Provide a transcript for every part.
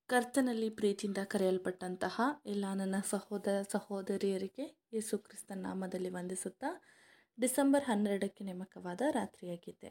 ಕರ್ತನಲ್ಲಿ ಪ್ರೀತಿಯಿಂದ ಕರೆಯಲ್ಪಟ್ಟಂತಹ ಎಲ್ಲ ನನ್ನ ಸಹೋದರ ಸಹೋದರಿಯರಿಗೆ ಯೇಸು ಕ್ರಿಸ್ತನ ನಾಮದಲ್ಲಿ ವಂದಿಸುತ್ತಾ ಡಿಸೆಂಬರ್ ಹನ್ನೆರಡಕ್ಕೆ ನೇಮಕವಾದ ರಾತ್ರಿಯಾಗಿದೆ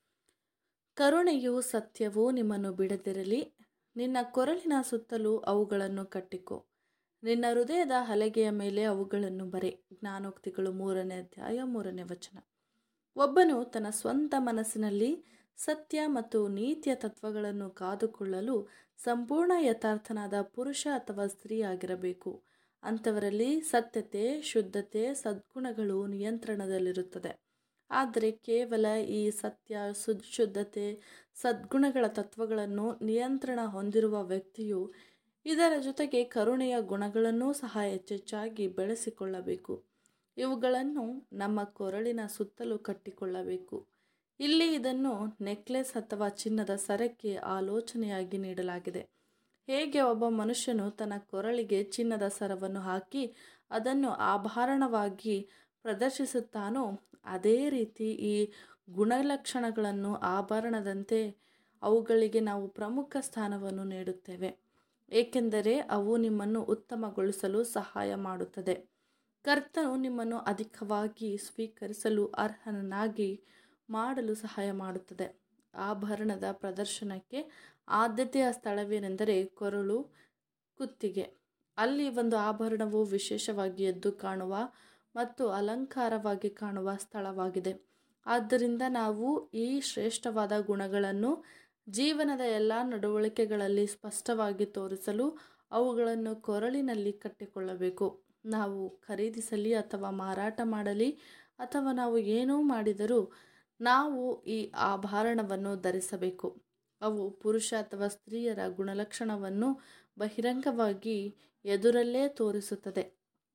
ಕರುಣೆಯು ಸತ್ಯವೂ ನಿಮ್ಮನ್ನು ಬಿಡದಿರಲಿ ನಿನ್ನ ಕೊರಳಿನ ಸುತ್ತಲೂ ಅವುಗಳನ್ನು ಕಟ್ಟಿಕೊ ನಿನ್ನ ಹೃದಯದ ಹಲಗೆಯ ಮೇಲೆ ಅವುಗಳನ್ನು ಬರೆ ಜ್ಞಾನೋಕ್ತಿಗಳು ಮೂರನೇ ಅಧ್ಯಾಯ ಮೂರನೇ ವಚನ ಒಬ್ಬನು ತನ್ನ ಸ್ವಂತ ಮನಸ್ಸಿನಲ್ಲಿ ಸತ್ಯ ಮತ್ತು ನೀತಿಯ ತತ್ವಗಳನ್ನು ಕಾದುಕೊಳ್ಳಲು ಸಂಪೂರ್ಣ ಯಥಾರ್ಥನಾದ ಪುರುಷ ಅಥವಾ ಸ್ತ್ರೀ ಆಗಿರಬೇಕು ಅಂಥವರಲ್ಲಿ ಸತ್ಯತೆ ಶುದ್ಧತೆ ಸದ್ಗುಣಗಳು ನಿಯಂತ್ರಣದಲ್ಲಿರುತ್ತದೆ ಆದರೆ ಕೇವಲ ಈ ಸತ್ಯ ಸುದ್ ಶುದ್ಧತೆ ಸದ್ಗುಣಗಳ ತತ್ವಗಳನ್ನು ನಿಯಂತ್ರಣ ಹೊಂದಿರುವ ವ್ಯಕ್ತಿಯು ಇದರ ಜೊತೆಗೆ ಕರುಣೆಯ ಗುಣಗಳನ್ನೂ ಸಹ ಹೆಚ್ಚೆಚ್ಚಾಗಿ ಬೆಳೆಸಿಕೊಳ್ಳಬೇಕು ಇವುಗಳನ್ನು ನಮ್ಮ ಕೊರಳಿನ ಸುತ್ತಲೂ ಕಟ್ಟಿಕೊಳ್ಳಬೇಕು ಇಲ್ಲಿ ಇದನ್ನು ನೆಕ್ಲೆಸ್ ಅಥವಾ ಚಿನ್ನದ ಸರಕ್ಕೆ ಆಲೋಚನೆಯಾಗಿ ನೀಡಲಾಗಿದೆ ಹೇಗೆ ಒಬ್ಬ ಮನುಷ್ಯನು ತನ್ನ ಕೊರಳಿಗೆ ಚಿನ್ನದ ಸರವನ್ನು ಹಾಕಿ ಅದನ್ನು ಆಭರಣವಾಗಿ ಪ್ರದರ್ಶಿಸುತ್ತಾನೋ ಅದೇ ರೀತಿ ಈ ಗುಣಲಕ್ಷಣಗಳನ್ನು ಆಭರಣದಂತೆ ಅವುಗಳಿಗೆ ನಾವು ಪ್ರಮುಖ ಸ್ಥಾನವನ್ನು ನೀಡುತ್ತೇವೆ ಏಕೆಂದರೆ ಅವು ನಿಮ್ಮನ್ನು ಉತ್ತಮಗೊಳಿಸಲು ಸಹಾಯ ಮಾಡುತ್ತದೆ ಕರ್ತನು ನಿಮ್ಮನ್ನು ಅಧಿಕವಾಗಿ ಸ್ವೀಕರಿಸಲು ಅರ್ಹನಾಗಿ ಮಾಡಲು ಸಹಾಯ ಮಾಡುತ್ತದೆ ಆಭರಣದ ಪ್ರದರ್ಶನಕ್ಕೆ ಆದ್ಯತೆಯ ಸ್ಥಳವೇನೆಂದರೆ ಕೊರಳು ಕುತ್ತಿಗೆ ಅಲ್ಲಿ ಒಂದು ಆಭರಣವು ವಿಶೇಷವಾಗಿ ಎದ್ದು ಕಾಣುವ ಮತ್ತು ಅಲಂಕಾರವಾಗಿ ಕಾಣುವ ಸ್ಥಳವಾಗಿದೆ ಆದ್ದರಿಂದ ನಾವು ಈ ಶ್ರೇಷ್ಠವಾದ ಗುಣಗಳನ್ನು ಜೀವನದ ಎಲ್ಲ ನಡವಳಿಕೆಗಳಲ್ಲಿ ಸ್ಪಷ್ಟವಾಗಿ ತೋರಿಸಲು ಅವುಗಳನ್ನು ಕೊರಳಿನಲ್ಲಿ ಕಟ್ಟಿಕೊಳ್ಳಬೇಕು ನಾವು ಖರೀದಿಸಲಿ ಅಥವಾ ಮಾರಾಟ ಮಾಡಲಿ ಅಥವಾ ನಾವು ಏನೂ ಮಾಡಿದರೂ ನಾವು ಈ ಆಭರಣವನ್ನು ಧರಿಸಬೇಕು ಅವು ಪುರುಷ ಅಥವಾ ಸ್ತ್ರೀಯರ ಗುಣಲಕ್ಷಣವನ್ನು ಬಹಿರಂಗವಾಗಿ ಎದುರಲ್ಲೇ ತೋರಿಸುತ್ತದೆ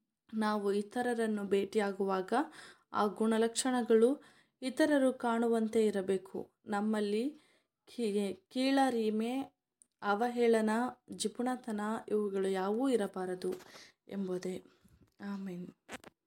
ನಾವು ಇತರರನ್ನು ಭೇಟಿಯಾಗುವಾಗ ಆ ಗುಣಲಕ್ಷಣಗಳು ಇತರರು ಕಾಣುವಂತೆ ಇರಬೇಕು ನಮ್ಮಲ್ಲಿ ಕೀಳರಿಮೆ ಅವಹೇಳನ ಜಿಪುಣತನ ಇವುಗಳು ಯಾವೂ ಇರಬಾರದು ಎಂಬುದೇ ಆಮೇನ್